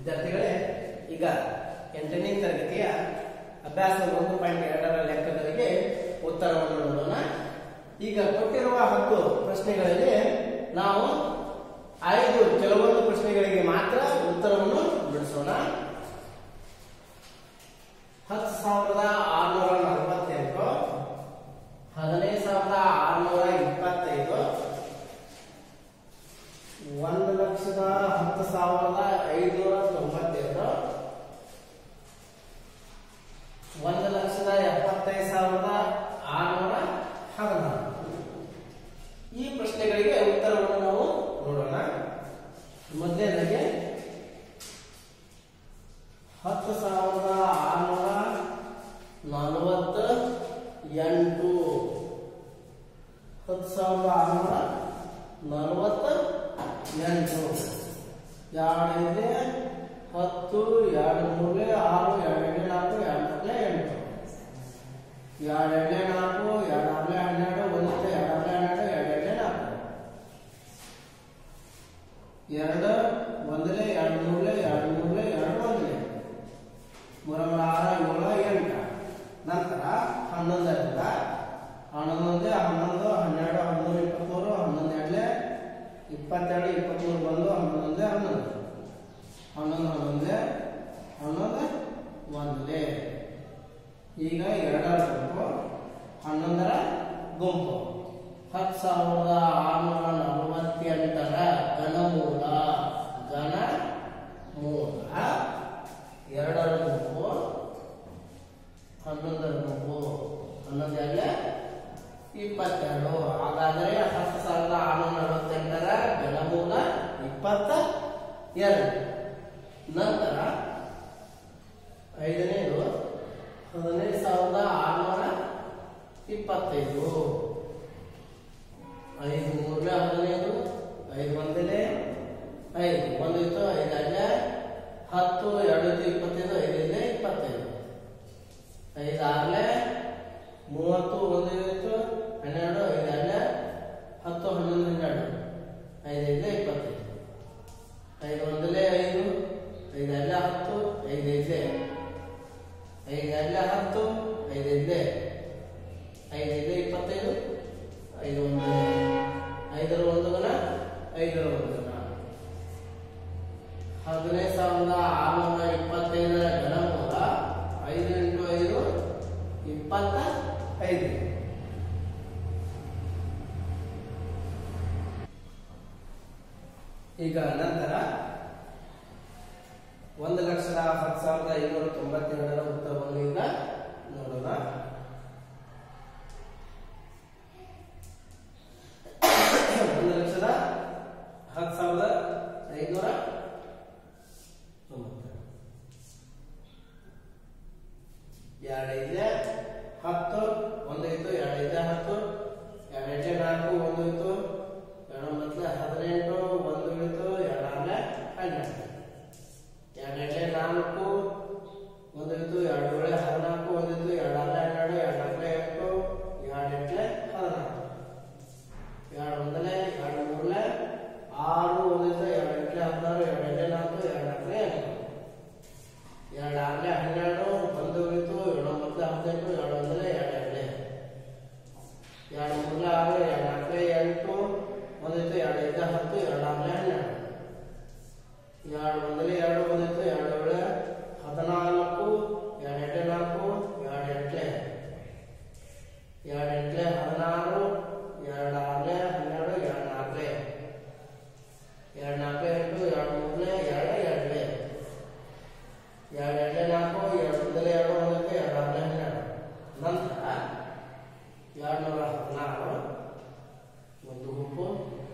ವಿದ್ಯಾರ್ಥಿಗಳೇ ಈಗ ಎಂಟನೇ ತರಗತಿಯ ಅಭ್ಯಾಸ ಒಂದು ಪಾಯಿಂಟ್ ಎರಡರ ಲೆಕ್ಕಗಳಿಗೆ ಉತ್ತರವನ್ನು ನೋಡೋಣ ಈಗ ಕೊಟ್ಟಿರುವ ಹತ್ತು ಪ್ರಶ್ನೆಗಳಲ್ಲಿ ನಾವು ಐದು ಕೆಲವೊಂದು ಪ್ರಶ್ನೆಗಳಿಗೆ ಮಾತ್ರ ಉತ್ತರವನ್ನು ಬಿಡಿಸೋಣ ಹತ್ತು ಸಾವಿರದ ಆರುನೂರ ನಲವತ್ತೆಂಟು ಹದಿನೈದು ಸಾವಿರದ ಆರುನೂರ ಇಪ್ಪತ್ತೈದು ಒಂದು ಲಕ್ಷದ ಹತ್ತು ಸಾವಿರದ ಐದುನೂರ ತೊಂಬತ್ತೆರಡು ಒಂದು ಲಕ್ಷದ ಎಪ್ಪತ್ತೈದು ಸಾವಿರದ ಆರುನೂರ ಹದಿನಾರು ಈ ಪ್ರಶ್ನೆಗಳಿಗೆ ಉತ್ತರವನ್ನು ನಾವು ನೋಡೋಣ ಮೊದಲನೇದಾಗಿ ಹತ್ತು ಸಾವಿರದ ಆರುನೂರ ನಲವತ್ತ ಎಂಟು ಹತ್ತು ಸಾವಿರದ ಆರುನೂರ ನಲವತ್ತ ಎಂಟು ಎರಡು ಇದೆ ಹತ್ತು ಎರಡು ಮೂರಲೆ ಆರು ಎರಡು ಎರಡನೇ ನಾಲ್ಕು ಎರಡು ನಾಲ್ಕಲೆ ಎಂಟು ಎರಡು ಎರಡನೇ ನಾಲ್ಕು ಎರಡು ಆರಲೆ ಹನ್ನೆರಡು ಒಂದು ಎರಡು ಆರಲೆ ಹನ್ನೆರಡು ಎರಡು ಎರಡನೇ ನಾಲ್ಕು ಎರಡು ಒಂದಲೆ ಎರಡು ಮೂರಲೆ ಎರಡು ಮೂರಲೆ ಎರಡು ಒಂದಲೆ ಮೂರ ಮೂರ ಆರು ಏಳು ಎಂಟು ನಂತರ ಹನ್ನೊಂದರಿಂದ ಹನ್ನೊಂದು ಹನ್ನೊಂದು ಹನ್ನೆರಡು ಹದಿಮೂರು ಇಪ್ಪತ್ತ್ಮೂರು ಹನ್ನೊಂದು ಎರಡಲೆ ಇಪ್ಪತ್ತೆರಡು ಇಪ್ಪತ್ತ್ಮೂರು ಬಂದು ಹನ್ನೊಂದು ಹನ್ನೊಂದು ಹನ್ನೊಂದು ಹನ್ನೊಂದು ಹನ್ನೊಂದು ಒಂದಲೆ ಈಗ ಎರಡರ ಗುಂಪು ಹನ್ನೊಂದರ ಗುಂಪು ಹತ್ತು ಸಾವಿರದ ಆರುನೂರ ನಲವತ್ತೆಂಟರ ಘನಮೂಲ ಘನ ಮೂಲ ಎರಡರ ಗುಂಪು ಹನ್ನೊಂದರ ಗುಂಪು ಹನ್ನೊಂದು ಎರಡಲೆ ಇಪ್ಪತ್ತೆರಡು ಹಾಗಾದರೆ ಹತ್ತು ಸಾವಿರದ ಆರುನೂರ ನಲವತ್ತೆಂಟರ ಘನಮೂಲ ಇಪ್ಪತ್ತ ಎರಡು ನಂತರ ಐದನೇದು ಹದಿನೈದು ಸಾವಿರದ ಆರುನೂರ ಇಪ್ಪತ್ತೈದು ಐದು ಮೂರಲೆ ಹದಿನೈದು ಐದು ಒಂದಲೆ ಐದು ಒಂದು ಇತ್ತು ಐದು ಅಲ್ಲೇ ಹತ್ತು ಎರಡು ಇತ್ತು ಇಪ್ಪತ್ತೈದು ಐದೈದಲೆ ಇಪ್ಪತ್ತೈದು ಐದು ಆರಲೆ ಮೂವತ್ತು ಒಂದು ಇತ್ತು ಹನ್ನೆರಡು ಐದು ಅಲ್ಲೇ ಹತ್ತು ಹನ್ನೊಂದು ಹನ್ನೆರಡು ಐದೈದಲೆ ಇಪ್ಪತ್ತೈದು ಐದು ಒಂದಲೇ ಐದು ಐದು ಅಲ್ಲ ಹತ್ತು ಐದೈದಲೆ ಐದು ಅಲ್ಲ ಹತ್ತು ಐದೈದಲೆ ಐದೈದಲೆ ಇಪ್ಪತ್ತೈದು ಐದು ಒಂದು ಐದರ ಒಂದು ಗಣ ಐದರ ಒಂದು ಗಣ ಹದಿನೈದು ಸಾವಿರದ ಆರುನೂರ ಇಪ್ಪತ್ತೈದರ ಘನಮೂಲ ಐದು ಇಂಟು ಐದು ಇಪ್ಪತ್ತ ಐದು ಈಗ ನಂತರ ಒಂದು ಲಕ್ಷದ ಹತ್ತು ಸಾವಿರದ ಐನೂರ ತೊಂಬತ್ತೆರಡರ ಉತ್ತರವನ್ನು ಈಗ ನೋಡೋಣ ಒಂದು ಲಕ್ಷದ ಹತ್ತು ಸಾವಿರದ ಐನೂರ ತೊಂಬತ್ತೆರಡು ಎರಡೈದೆ ಹತ್ತು ಒಂದು ಇತ್ತು ಎರಡೈದೆ ಹತ್ತು ಎರಡೈದೆ ನಾಲ್ಕು ಒಂದು ಇತ್ತು ಎರಡು ಒಂಬತ್ತಲೆ ಹದಿನೆಂಟು ಒಂದು ಇತ್ತು ಎರಡಾರ್ಲೆ ಹನ್ನೆರಡು ಎರಡೈದೆ ನಾಲ್ಕು ಒಂದು ಇತ್ತು ಎರಡು ಏಳೆ ಹದಿನಾಲ್ಕು ಒಂದು ಇತ್ತು ಎರಡಾರ್ಲೆ ಹನ್ನೆರಡು ಎರಡು ನಾಲ್ಕಲೆ ಎಂಟು ಎರಡು ಎಂಟ್ಲೆ ಹದಿನಾಲ್ಕು ಎರಡು ಒಂದಲೆ ಎರಡು ಮೂರಲೆ ಆರು ಒಂದು ಇತ್ತು ಎರಡು ಎಂಟ್ಲೆ ಹದಿನಾರು ಎರಡು ಎಂಟ್ಲೆ ನಾಲ್ಕು ಎರಡು ನಾಲ್ಕಲೆ ಎಂಟು ಎರಡು ಆರ್ಲೆ ಹನ್ನೆರಡು ಒಂದು ಇತ್ತು ಎರಡು ಒಂಬತ್ತಲೆ ಹದಿನೆಂಟು ಎರಡು ಒಂದಲೆ ಎರಡು ಎರಡಲೆ ಎರಡು ಮೂರಲೆ ಆರು ಎರಡು ನಾಲ್ಕಲೆ ಎಂಟು ಒಂದು ಇತ್ತು ಎರಡು ಐದು ಹತ್ತು ಎರಡು ಆರ್ಲೆ ಹನ್ನೆರಡು ಎರಡು ಒಂದಲೆ ಎರಡು ಒಂದಿತ್ತು ಎರಡು ಏಳೆ ಹದಿನಾಲ್ಕು ಎರಡು ಎಂಟೆ ನಾಲ್ಕು ಎರಡು ಎಂಟ್ಲೆ ಎರಡು ಎಂಟ್ಲೆ ಹದಿನಾರು ಎರಡು ಆರ್ಲೆ ಹನ್ನೆರಡು ಎರಡು ನಾಲ್ಕಲೆ ಎರಡು ನಾಲ್ಕು ಎಂಟು ಎರಡು ಮೂರಲೆ ಎರಡು ಎರಡಲೆ ಎರಡು ಎರಡಲೆ ನಾಲ್ಕು ಎರಡು ಒಂದಲೆ ಎರಡು ಒಂದಕ್ಕೆ ಎರಡು ಆರ್ಲೆ ಹನ್ನೆರಡು ನಂತರ ಎರಡು ನೂರ ಹದಿನಾರು ಒಂದು ಗುಂಪು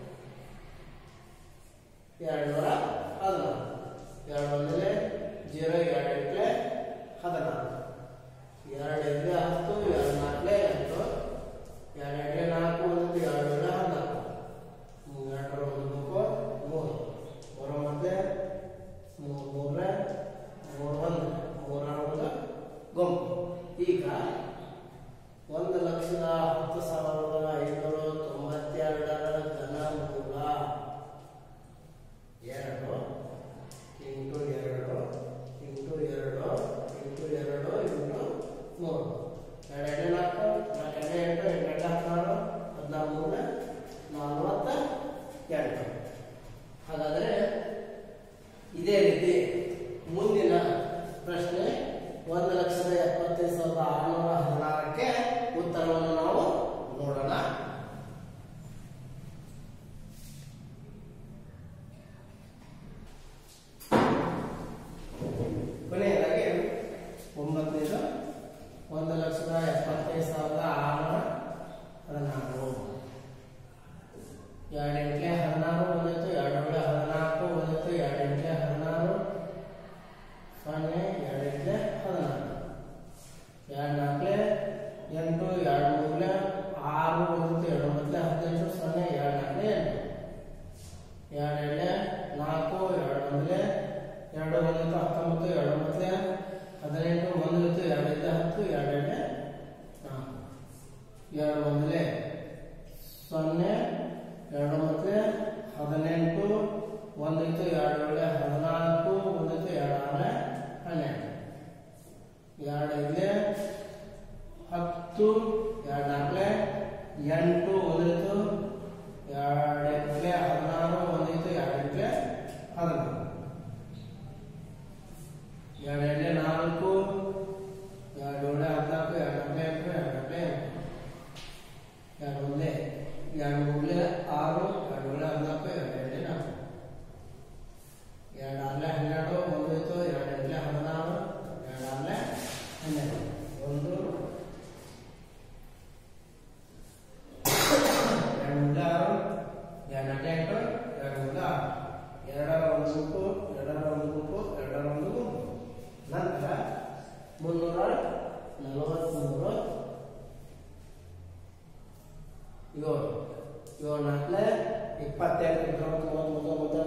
ಎರಡು ನೂರ ಹದಿನಾರು ಎರಡು ಒಂದಲೆ ಜೀರೋ ಎರಡು ಎಂಟ್ಲೆ ಹದಿನಾರು ಎರಡು ಐದಲೆ ಹತ್ತು ಎರಡು ನಾಲ್ಕಲೆ ಎಂಟು ಎರಡು ಎಂಟ್ಲೆ ನಾಲ್ಕು ಒಂದು ಎರಡು ಏಳೆ ಹದಿನಾಲ್ಕು ಎರಡರ ಒಂದು ಗುಂಪು ಮೂರು ಮೂರ ಮತ್ತೆ ಮೂರು ಮೂರಲೆ ಮೂರು ಒಂದು ಮೂರ ಒಂದು ಗುಂಪು ಈಗ ಒಂದು ಲಕ್ಷದ ಹತ್ತು ಸಾವಿರದ ಐನೂರ ತೊಂಬತ್ತೆರಡರ ಘನಮೂಲ ಎರಡು ಇಂಟು ಎರಡು ಇದೇ ರೀತಿ ಮುಂದಿನ ಪ್ರಶ್ನೆ ಒಂದು ಲಕ್ಷದ ಎಪ್ಪತ್ತೈದು ಸಾವಿರದ ಆರುನೂರ ಹದಿನಾರಕ್ಕೆ ಉತ್ತರವನ್ನು ನಾವು ನೋಡೋಣ ಕೊನೆಯದಾಗಿ ಒಂಬತ್ತನೇದು ಒಂದು ಲಕ್ಷದ ಎಪ್ಪತ್ತೈದು ಸಾವಿರದ ಆರುನೂರ ಹದಿನಾರು ಎರಡು ಎಂಟ್ಲೆ ಹದಿನಾರು ಒಂದಿತ್ತು ಎರಡು ಏಳೆ ಹದಿನಾಲ್ಕು ಒಂದಿತ್ತು ಎರಡು ಎಂಟ್ಲೆ ಹದಿನಾರು ಸೊನ್ನೆ ಎರಡು ಎಂಟ್ಲೆ ಹದಿನಾರು ಎರಡು ನಾಲ್ಕಲೆ ಎಂಟು ಎರಡು ಮೂರಲೆ ಆರು ಒಂದಿತ್ತು ಎರಡು ಒಂಬತ್ತಲೆ ಹದಿನೆಂಟು ಸೊನ್ನೆ ಎರಡು ನಾಲ್ಕಲೆ ಎಂಟು ಎರಡು ಎರಡಲೆ ನಾಲ್ಕು ಎರಡು ಒಂದಲೆ ಎರಡು ಒಂದಿತ್ತು ಹತ್ತೊಂಬತ್ತು ಎರಡು ಒಂಬತ್ತಲೆ ಹದಿನೆಂಟು ಒಂದಿತ್ತು ಎರಡು ಐದು ಹತ್ತು ಎರಡು ಎರಡಲೆ ನಾಲ್ಕು ಎರಡು ಒಂದಲೆ ಸೊನ್ನೆ ಎರಡು ಮತ್ತೆ ಹದಿನೆಂಟು ಒಂದಿತ್ತು ಎರಡು ಏಳೆ ಹದಿನಾಲ್ಕು ಒಂದಿತ್ತು ಎರಡು ಆರಲೆ ಹನ್ನೆರಡು ಎರಡು ಐದಲೆ ಹತ್ತು ಎರಡು ನಾಲ್ಕಲೆ ಎಂಟು ಒಂದಿತ್ತು ಎರಡು ಎಂಟ್ಲೆ ಹದಿನಾರು ಒಂದಿತ್ತು ಎರಡು ಎಂಟ್ಲೆ ಹದಿನಾರು ಎರಡು ಎಂಟ್ಲೆ ನಾಲ್ಕು ಎರಡು ಏಳೆ ಹದಿನಾಲ್ಕು ಎರಡು ನಾಲ್ಕಲೆ ಎಂಟು ಎರಡು ನಾಲ್ಕಲೆ ಎಂಟು ಎರಡು ಒಂದೇ ಎರಡು ಮೂರಲೆ ಆರು ಎರಡು ಏಳೆ ಹದಿನಾಲ್ಕು ಎರಡು ಎರಡೇ ನಾಲ್ಕು ಎರಡು ಆರಲೆ ಹನ್ನೆರಡು ಒಂದು ಇತ್ತು ಎರಡು ಎಂಟಲೆ ಹದಿನಾರು ಎರಡು ಆರಲೆ ಹನ್ನೆರಡು ಒಂದು ಎರಡು ಮೂರಲೆ ಆರು ಎರಡು ನಾಲ್ಕಲೆ ಎಂಟು ಎರಡು ಮೂರಲೆ ಆರು ಎರಡರ ಒಂದು ಗುಂಪು ಎರಡರ ಒಂದು ಗುಂಪು ಎರಡರ ಒಂದು ಗುಂಪು ನಂತರ ಮುನ್ನೂರ ನಲವತ್ತ್ಮೂರು ಏಳು ಏಳು ನಾಲ್ಕಲೆ ಇಪ್ಪತ್ತೆರಡು ಇಪ್ಪತ್ತೊಂಬತ್ತು ಮೂವತ್ತು ಮೂವತ್ತೊಂಬತ್ತು